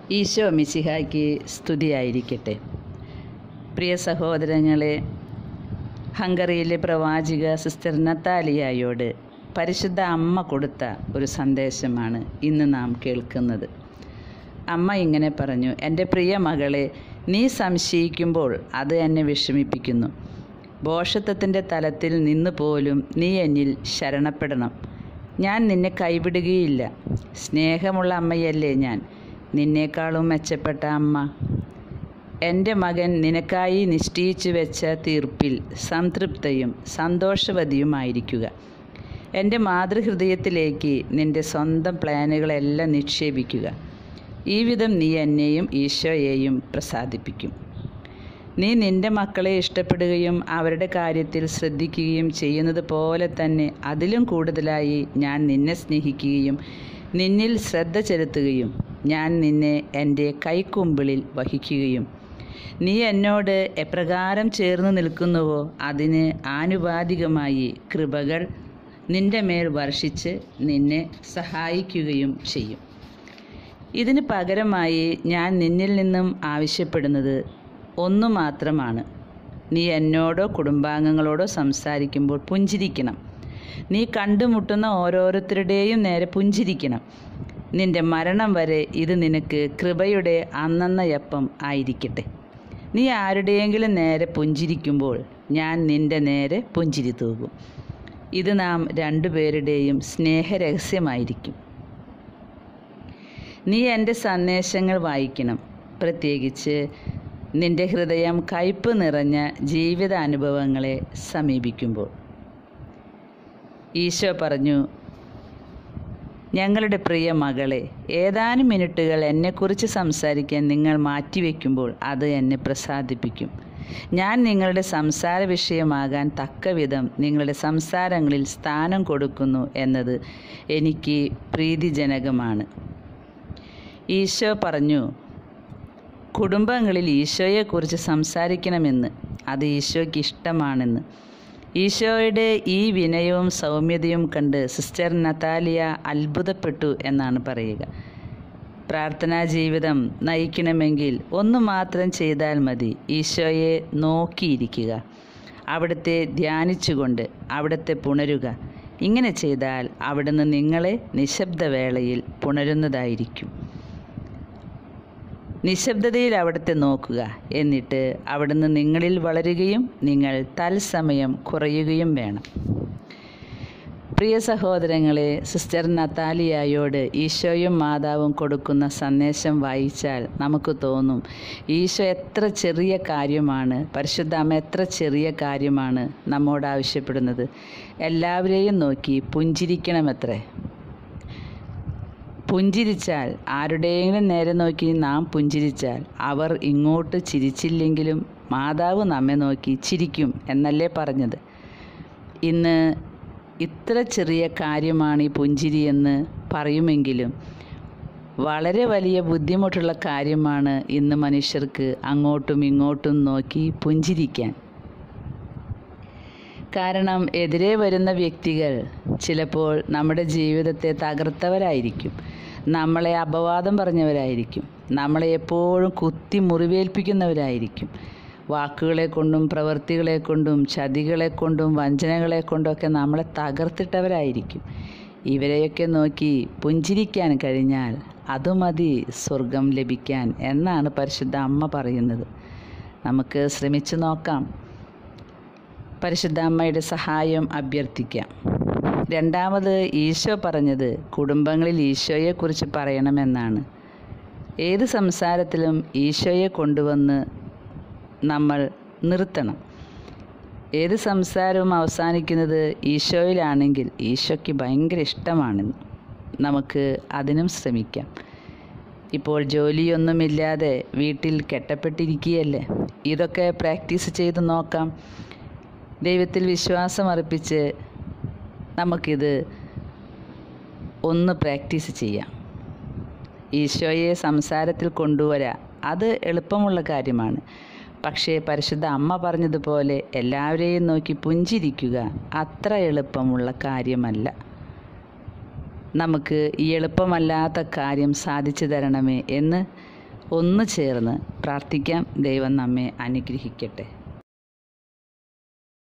ഈശോ മിശിഹായ്ക്ക് സ്തുതിയായിരിക്കട്ടെ പ്രിയ സഹോദരങ്ങളെ ഹംഗറിയിലെ പ്രവാചിക സിസ്റ്റർ നത്താലിയായോട് പരിശുദ്ധ അമ്മ കൊടുത്ത ഒരു സന്ദേശമാണ് ഇന്ന് നാം കേൾക്കുന്നത് അമ്മ ഇങ്ങനെ പറഞ്ഞു എൻ്റെ പ്രിയ മകളെ നീ സംശയിക്കുമ്പോൾ അത് എന്നെ വിഷമിപ്പിക്കുന്നു ഭോഷത്വത്തിൻ്റെ തലത്തിൽ നിന്ന് പോലും നീ എന്നിൽ ശരണപ്പെടണം ഞാൻ നിന്നെ കൈവിടുകയില്ല സ്നേഹമുള്ള അമ്മയല്ലേ ഞാൻ നിന്നേക്കാളും മെച്ചപ്പെട്ട അമ്മ എൻ്റെ മകൻ നിനക്കായി നിശ്ചയിച്ചു വെച്ച തീർപ്പിൽ സംതൃപ്തയും സന്തോഷവതിയുമായിരിക്കുക എൻ്റെ മാതൃഹൃദയത്തിലേക്ക് നിൻ്റെ സ്വന്തം പ്ലാനുകളെല്ലാം നിക്ഷേപിക്കുക ഈ വിധം നീ എന്നെയും ഈശോയെയും പ്രസാദിപ്പിക്കും നീ നിൻ്റെ മക്കളെ ഇഷ്ടപ്പെടുകയും അവരുടെ കാര്യത്തിൽ ശ്രദ്ധിക്കുകയും ചെയ്യുന്നത് പോലെ തന്നെ അതിലും കൂടുതലായി ഞാൻ നിന്നെ സ്നേഹിക്കുകയും നിന്നിൽ ശ്രദ്ധ ചെലുത്തുകയും ഞാൻ നിന്നെ എൻ്റെ കൈക്കുമ്പിളിൽ വഹിക്കുകയും നീ എന്നോട് എപ്രകാരം ചേർന്ന് നിൽക്കുന്നുവോ അതിന് ആനുപാതികമായി കൃപകൾ നിന്റെ മേൽ വർഷിച്ച് നിന്നെ സഹായിക്കുകയും ചെയ്യും ഇതിന് പകരമായി ഞാൻ നിന്നിൽ നിന്നും ആവശ്യപ്പെടുന്നത് ഒന്നു മാത്രമാണ് നീ എന്നോടോ കുടുംബാംഗങ്ങളോടോ സംസാരിക്കുമ്പോൾ പുഞ്ചിരിക്കണം നീ കണ്ടുമുട്ടുന്ന ഓരോരുത്തരുടെയും നേരെ പുഞ്ചിരിക്കണം നിന്റെ മരണം വരെ ഇത് നിനക്ക് കൃപയുടെ അന്നന്നയപ്പം ആയിരിക്കട്ടെ നീ ആരുടെയെങ്കിലും നേരെ പുഞ്ചിരിക്കുമ്പോൾ ഞാൻ നിന്റെ നേരെ പുഞ്ചിരി തൂകും ഇത് നാം രണ്ടുപേരുടെയും സ്നേഹരഹസ്യമായിരിക്കും നീ എൻ്റെ സന്ദേശങ്ങൾ വായിക്കണം പ്രത്യേകിച്ച് നിന്റെ ഹൃദയം കയ്പ് നിറഞ്ഞ ജീവിത അനുഭവങ്ങളെ സമീപിക്കുമ്പോൾ ഈശോ പറഞ്ഞു ഞങ്ങളുടെ പ്രിയ മകളെ ഏതാനും മിനിറ്റുകൾ എന്നെക്കുറിച്ച് സംസാരിക്കാൻ നിങ്ങൾ മാറ്റിവെക്കുമ്പോൾ അത് എന്നെ പ്രസാദിപ്പിക്കും ഞാൻ നിങ്ങളുടെ സംസാര വിഷയമാകാൻ തക്കവിധം നിങ്ങളുടെ സംസാരങ്ങളിൽ സ്ഥാനം കൊടുക്കുന്നു എന്നത് എനിക്ക് പ്രീതിജനകമാണ് ഈശോ പറഞ്ഞു കുടുംബങ്ങളിൽ ഈശോയെക്കുറിച്ച് സംസാരിക്കണമെന്ന് അത് ഈശോയ്ക്ക് ഇഷ്ടമാണെന്ന് ഈശോയുടെ ഈ വിനയവും സൗമ്യതയും കണ്ട് സിസ്റ്റർ നതാലിയ അത്ഭുതപ്പെട്ടു എന്നാണ് പറയുക പ്രാർത്ഥനാ ജീവിതം നയിക്കണമെങ്കിൽ ഒന്ന് മാത്രം ചെയ്താൽ മതി ഈശോയെ നോക്കിയിരിക്കുക അവിടുത്തെ ധ്യാനിച്ചുകൊണ്ട് അവിടുത്തെ പുണരുക ഇങ്ങനെ ചെയ്താൽ അവിടുന്ന് നിങ്ങളെ നിശബ്ദവേളയിൽ പുണരുന്നതായിരിക്കും നിശബ്ദതയിൽ അവിടുത്തെ നോക്കുക എന്നിട്ട് അവിടുന്ന് നിങ്ങളിൽ വളരുകയും നിങ്ങൾ തത്സമയം കുറയുകയും വേണം പ്രിയ സഹോദരങ്ങളെ സിസ്റ്റർ നത്താലിയായോട് ഈശോയും മാതാവും കൊടുക്കുന്ന സന്ദേശം വായിച്ചാൽ നമുക്ക് തോന്നും ഈശോ എത്ര ചെറിയ കാര്യമാണ് പരിശുദ്ധ അമ്മ എത്ര ചെറിയ കാര്യമാണ് നമ്മോട് ആവശ്യപ്പെടുന്നത് എല്ലാവരെയും നോക്കി പുഞ്ചിരിക്കണമത്രേ പുഞ്ചിരിച്ചാൽ ആരുടെയെങ്കിലും നേരെ നോക്കി നാം പുഞ്ചിരിച്ചാൽ അവർ ഇങ്ങോട്ട് ചിരിച്ചില്ലെങ്കിലും മാതാവ് നമ്മെ നോക്കി ചിരിക്കും എന്നല്ലേ പറഞ്ഞത് ഇന്ന് ഇത്ര ചെറിയ കാര്യമാണ് ഈ പുഞ്ചിരി എന്ന് പറയുമെങ്കിലും വളരെ വലിയ ബുദ്ധിമുട്ടുള്ള കാര്യമാണ് ഇന്ന് മനുഷ്യർക്ക് അങ്ങോട്ടും ഇങ്ങോട്ടും നോക്കി പുഞ്ചിരിക്കാൻ കാരണം എതിരെ വരുന്ന വ്യക്തികൾ ചിലപ്പോൾ നമ്മുടെ ജീവിതത്തെ തകർത്തവരായിരിക്കും നമ്മളെ അപവാദം പറഞ്ഞവരായിരിക്കും നമ്മളെ എപ്പോഴും കുത്തി മുറിവേൽപ്പിക്കുന്നവരായിരിക്കും വാക്കുകളെ കൊണ്ടും പ്രവൃത്തികളെ കൊണ്ടും ചതികളെ കൊണ്ടും വഞ്ചനകളെ കൊണ്ടൊക്കെ നമ്മളെ തകർത്തിട്ടവരായിരിക്കും ഇവരെയൊക്കെ നോക്കി പുഞ്ചിരിക്കാൻ കഴിഞ്ഞാൽ അതുമതി സ്വർഗം ലഭിക്കാൻ എന്നാണ് പരിശുദ്ധ അമ്മ പറയുന്നത് നമുക്ക് ശ്രമിച്ചു നോക്കാം പരിശുദ്ധ അമ്മയുടെ സഹായം അഭ്യർത്ഥിക്കാം രണ്ടാമത് ഈശോ പറഞ്ഞത് കുടുംബങ്ങളിൽ ഈശോയെക്കുറിച്ച് പറയണമെന്നാണ് ഏത് സംസാരത്തിലും ഈശോയെ കൊണ്ടുവന്ന് നമ്മൾ നിർത്തണം ഏത് സംസാരവും അവസാനിക്കുന്നത് ഈശോയിലാണെങ്കിൽ ഈശോയ്ക്ക് ഭയങ്കര ഇഷ്ടമാണെന്ന് നമുക്ക് അതിനും ശ്രമിക്കാം ഇപ്പോൾ ജോലിയൊന്നുമില്ലാതെ വീട്ടിൽ കെട്ടപ്പെട്ടിരിക്കുകയല്ലേ ഇതൊക്കെ പ്രാക്ടീസ് ചെയ്ത് നോക്കാം ദൈവത്തിൽ വിശ്വാസം അർപ്പിച്ച് നമുക്കിത് ഒന്ന് പ്രാക്ടീസ് ചെയ്യാം ഈശോയെ സംസാരത്തിൽ കൊണ്ടുവരാം അത് എളുപ്പമുള്ള കാര്യമാണ് പക്ഷേ പരിശുദ്ധ അമ്മ പറഞ്ഞതുപോലെ എല്ലാവരെയും നോക്കി പുഞ്ചിരിക്കുക അത്ര എളുപ്പമുള്ള കാര്യമല്ല നമുക്ക് ഈ എളുപ്പമല്ലാത്ത കാര്യം സാധിച്ചു തരണമേ എന്ന് ഒന്ന് ചേർന്ന് പ്രാർത്ഥിക്കാം ദൈവം നമ്മെ അനുഗ്രഹിക്കട്ടെ